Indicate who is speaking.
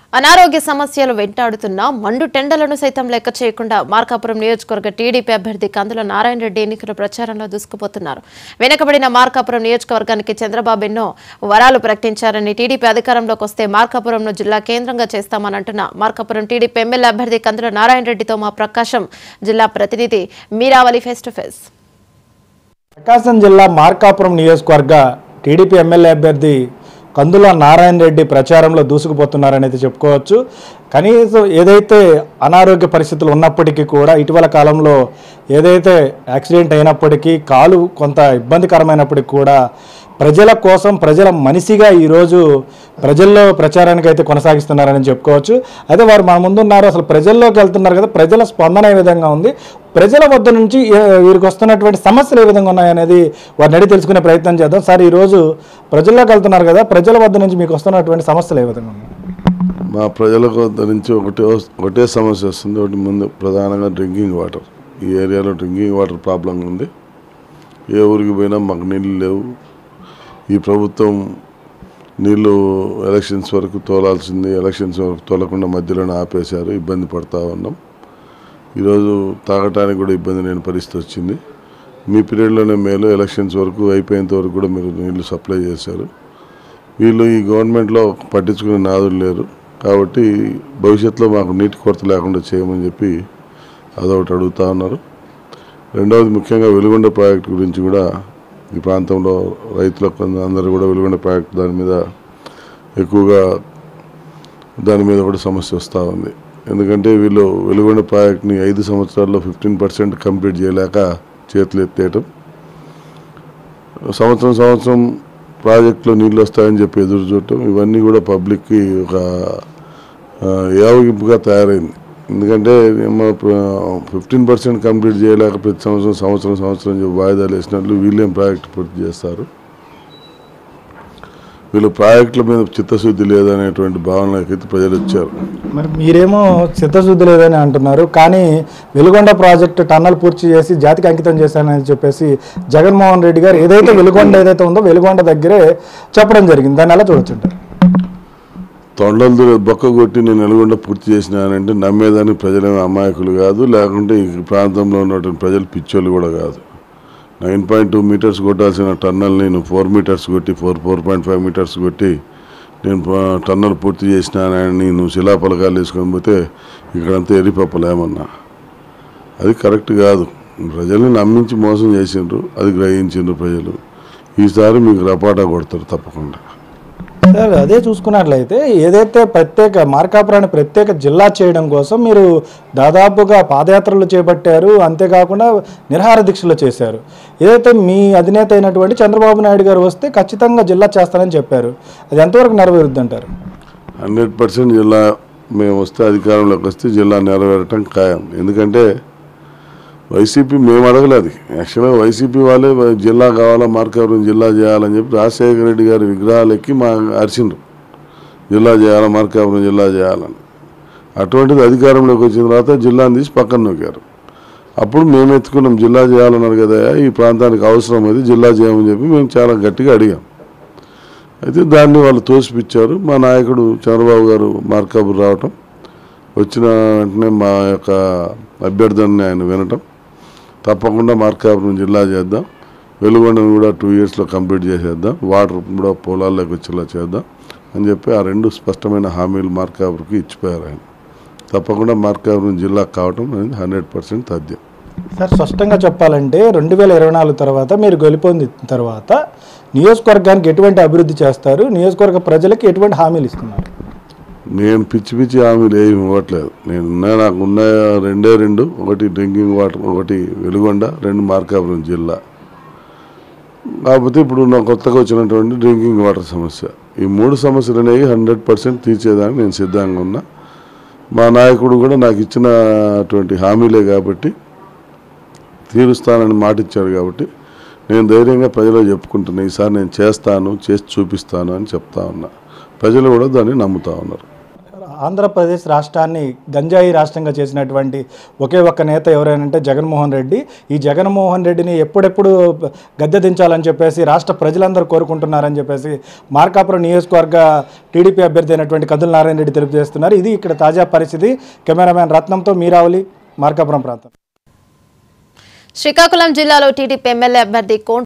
Speaker 1: అనారోగ్య సమస్యలు వెంటాడుతున్న మండు టెండలను సైతం లెక్క చేయకుండా మార్కాపురం నియోజకవర్గ టీడీపీ అభ్యర్థి కందుల నారాయణ రెడ్డి ఎన్నికల ప్రచారంలో దూసుకుపోతున్నారు వెనుకబడిన మార్కాపురం నియోజకవర్గానికి చంద్రబాబు ఎన్నో వరాలు ప్రకటించారని టీడీపీ అధికారంలోకి వస్తే మార్కాపురంను జిల్లా కేంద్రంగా చేస్తామని అంటున్న మార్కాపురం టీడీపీ ఎమ్మెల్యే అభ్యర్థి కందుల నారాయణ రెడ్డితో మా ప్రకాశం జిల్లా ప్రతినిధి Meeravali face to face
Speaker 2: Prakasam జిల్లా మార్కాపురం నియోజకవర్గ టీడీపీ ఎమ్మెల్యే అభ్యర్థి కందుల నారాయణ రెడ్డి ప్రచారంలో దూసుకుపోతున్నారనేది చెప్పుకోవచ్చు కనీసం ఏదైతే అనారోగ్య పరిస్థితులు ఉన్నప్పటికీ కూడా ఇటీవల కాలంలో ఏదైతే యాక్సిడెంట్ అయినప్పటికీ కాలు కొంత ఇబ్బందికరమైనప్పటికీ కూడా ప్రజల కోసం ప్రజల మనిషిగా ఈరోజు ప్రజల్లో ప్రచారానికి అయితే కొనసాగిస్తున్నారని చెప్పుకోవచ్చు అయితే వారు మన ముందున్నారు అసలు ప్రజల్లోకి వెళ్తున్నారు కదా ప్రజల స్పందన ఏ విధంగా ఉంది ప్రజల వద్ద నుంచి ఏ- వీరికి వస్తున్నటువంటి సమస్యలు ఏ విధంగా ఉన్నాయనేది వారిని అడిగి తెలుసుకునే ప్రయత్నం చేద్దాం సార్ ఈరోజు ప్రజల్లోకి వెళ్తున్నారు కదా ప్రజల వద్ద నుంచి మీకు వస్తున్నటువంటి సమస్యలు ఏ విధంగా ఉన్నాయి
Speaker 3: మా ప్రజలకు వద్ద నుంచి ఒకటే వస్- ఒకటే సమస్య వస్తుంది ఒకటి ముందు ప్రధానంగా డ్రింకింగ్ వాటర్ ఈ ఏరియాలో డ్రింకింగ్ వాటర్ ప్రాబ్లం ఉంది ఏ ఊరికి పోయినా మాకు నీళ్ళు లేవు ఈ ప్రభుత్వం నీళ్లు ఎలక్షన్స్ వరకు తోలాల్సింది ఎలక్షన్స్ వరకు తోలకుండా మధ్యలోనే ఆపేశారు ఇబ్బంది పడతా ఉన్నాం ఈరోజు తాగటానికి కూడా ఇబ్బంది లేని పరిస్థితి వచ్చింది మీ పీరియడ్లోనే మేలు ఎలక్షన్స్ వరకు అయిపోయేంత వరకు కూడా మీరు నీళ్లు సప్లై చేశారు వీళ్ళు ఈ గవర్నమెంట్లో పట్టించుకునే నాదులు లేరు కాబట్టి భవిష్యత్తులో మాకు నీటి కొరత లేకుండా చేయమని చెప్పి అదొకటి అడుగుతా ఉన్నారు రెండవది ముఖ్యంగా వెలుగొండ ప్రాజెక్టు గురించి కూడా ఈ ప్రాంతంలో రైతులకు కొంత- అందరూ కూడా వెలుగొండ ప్రాజెక్టు దాని మీద ఎక్కువగా దాని మీద కూడా సమస్య వస్తూ ఉంది ఎందుకంటే వీళ్ళు వెలుగొండ ప్రాజెక్ట్ని ఐదు సంవత్సరాల్లో ఫిఫ్టీన్ పర్సెంట్ కంప్లీట్ చేయలేక చేతులు ఎత్తేయటం సంవత్సరం సంవత్సరం ప్రాజెక్టులో నీళ్ళు వస్తాయని చెప్పి ఎదురు చూడటం ఇవన్నీ కూడా పబ్లిక్కి ఒక ఆ, యావగింపుగా తయారైంది ఎందుకంటే ఫిఫ్టీన్ పర్సెంట్ కంప్లీట్ చేయలేక ప్రతి సంవత్సరం సంవత్సరం సంవత్సరం చెప్పి వాయిదాలు వేసినట్లు వీళ్ళేం ప్రాజెక్ట్ పూర్తి చేస్తారు వీళ్ళు ప్రాజెక్టుల మీద చిత్తశుద్ధి లేదనేటువంటి భావనకైతే ప్రజలు వచ్చారు
Speaker 2: మరి మీరేమో చిత్తశుద్ధి లేదని అంటున్నారు కానీ వెలుగొండ ప్రాజెక్టు టన్నల్ పూర్తి చేసి జాతికి అంకితం చేశానని చెప్పేసి జగన్మోహన్ రెడ్డి గారు ఏదైతే వెలుగొండ ఏదైతే ఉందో వెలుగొండ దగ్గరే చెప్పడం జరిగింది దాన్ని ఎలా చూడొచ్చుంటారు
Speaker 3: తొండలు దూర- బొక్క కొట్టి నేను నల్గొండ పూర్తి చేసినానంటే నమ్మేదానికి ప్రజలేమి అమాయకులు కాదు లేకుంటే ఈ ప్రాంతంలో ఉన్నటువంటి ప్రజలు పిచ్చోళ్ళు కూడా కాదు నైన్ పాయింట్ టూ మీటర్స్ కొట్టాల్సిన టన్నల్ నేను ఫోర్ మీటర్స్ కొట్టి four four point five metres కొట్టి నేను ప- టన్నల్ పూర్తి చేసినానని నువ్వు శిలాపలకాలు తీసుకొని పోతే ఇక్కడంతా ఎరిపప్పలేమన్నా అది కరెక్ట్ కాదు ప్రజల్ని నమ్మించి మోసం చేసిండ్రు అది గ్రహించిండ్రు ప్రజలు ఈసారి మీకు రపాటా కొడతారు తప్పకుండా
Speaker 2: సార్ అదే చూసుకున్నట్లయితే ఏదైతే ప్రత్యేక మార్కాపురాన్ని ప్రత్యేక జిల్లా చేయడం కోసం మీరు దాదాపుగా పాదయాత్రలు చేపట్టారు అంతేకాకుండా నిరహార దీక్షలు చేశారు ఏదైతే మీ అధినేత అయినటువంటి చంద్రబాబు నాయుడు గారు వస్తే ఖచ్చితంగా జిల్లా చేస్తానని చెప్పారు అది ఎంతవరకు నెరవేరుద్ది అంటారు
Speaker 3: హండ్రెడ్ పర్సెంట్ జిల్లా మేము వస్తే అధికారంలోకి వస్తే జిల్లా నెరవేరటం ఖాయం ఎందుకంటే వైసీపీ మేము అడగలేదు యాక్చువల్గా వైసీపీ వాళ్ళే వై- జిల్లా కావాలా మార్కాపురం జిల్లా చేయాలని చెప్పి రాజశేఖర రెడ్డి గారి విగ్రహాలు ఎక్కి మా అరిచిండ్రు జిల్లా చేయాలా మార్కాపురం జిల్లా చేయాలని అటువంటిది అధికారంలోకి వచ్చిన తర్వాత జిల్లాని తీసి పక్కన నొక్కారు అప్పుడు మేము ఎత్తుకున్నాం జిల్లా చేయాలన్నారు కదా ఈ ప్రాంతానికి అవసరం అది జిల్లా చేయమని చెప్పి మేము చాలా గట్టిగా అడిగాం అయితే దాన్ని వాళ్ళు తోసిపిచ్చారు మా నాయకుడు చంద్రబాబు గారు మార్కాపురం రావటం వచ్చిన వెంటనే మా యొక్క అభ్యర్థనని ఆయన వినటం తప్పకుండా మార్కాపురం జిల్లా చేద్దాం వెలుగొండను కూడా టూ ఇయర్స్లో కంప్లీట్ చేసేద్దాం వాటర్ కూడా పొలాల్లోకి వచ్చేలా చేద్దాం అని చెప్పి ఆ రెండు స్పష్టమైన హామీలు మార్కాపురంకి ఇచ్చిపోయారు ఆయన తప్పకుండా మార్కాపురం జిల్లా కావటం అనేది హండ్రెడ్ పర్సెంట్ తథ్యం
Speaker 2: సార్ స్పష్టంగా చెప్పాలంటే రెండు వేల ఇరవై నాలుగు తర్వాత మీరు గెలుపొందిన తర్వాత నియోజకవర్గానికి ఎటువంటి అభివృద్ధి చేస్తారు నియోజకవర్గ ప్రజలకు ఎటువంటి హామీలు ఇస్తున్నారు
Speaker 3: నేను పిచ్చి పిచ్చి హామీలు ఏమి ఇవ్వట్లేదు నేను ఉన్న నాకు ఉన్న రెండే రెండు ఒకటి డ్రింకింగ్ వాటర్ ఒకటి వెలుగొండ రెండు మార్కాపురం జిల్లా కాకపోతే ఇప్పుడు నా కొత్తగా వచ్చినటువంటి డ్రింకింగ్ వాటర్ సమస్య ఈ మూడు సమస్యలు అనేవి హండ్రెడ్ పర్సెంట్ తీర్చేదానికి నేను సిద్ధంగా ఉన్నా మా నాయకుడు కూడా నాకు ఇచ్చినటువంటి హామీలే కాబట్టి తీరుస్తానని మాట ఇచ్చాడు కాబట్టి నేను ధైర్యంగా ప్రజలకు చెప్పుకుంటున్నా ఈసారి నేను చేస్తాను చేసి చూపిస్తాను అని చెప్తా ఉన్నా ప్రజలు కూడా దాన్ని నమ్ముతా ఉన్నారు
Speaker 2: ఆంధ్రప్రదేశ్ రాష్ట్రాన్ని గంజాయి రాష్ట్రంగా చేసినటువంటి ఒకే ఒక్క నేత ఎవరైనంటే జగన్మోహన్ రెడ్డి ఈ జగన్మోహన్ రెడ్డిని ఎప్పుడెప్పుడు గద్దె దించాలని చెప్పేసి రాష్ట్ర ప్రజలందరూ కోరుకుంటున్నారని చెప్పేసి మార్కాపురం నియోజకవర్గ టీడీపీ అభ్యర్థి అయినటువంటి కందుల నారాయణ రెడ్డి తెలియజేస్తున్నారు ఇది ఇక్కడ తాజా పరిస్థితి కెమెరామ్యాన్ రత్నంతో మీరావలి మార్కాపురం ప్రాంతం
Speaker 1: శ్రీకాకుళం జిల్లాలో టీడీపీ ఎమ్మెల్యే అభ్యర్థి కోన్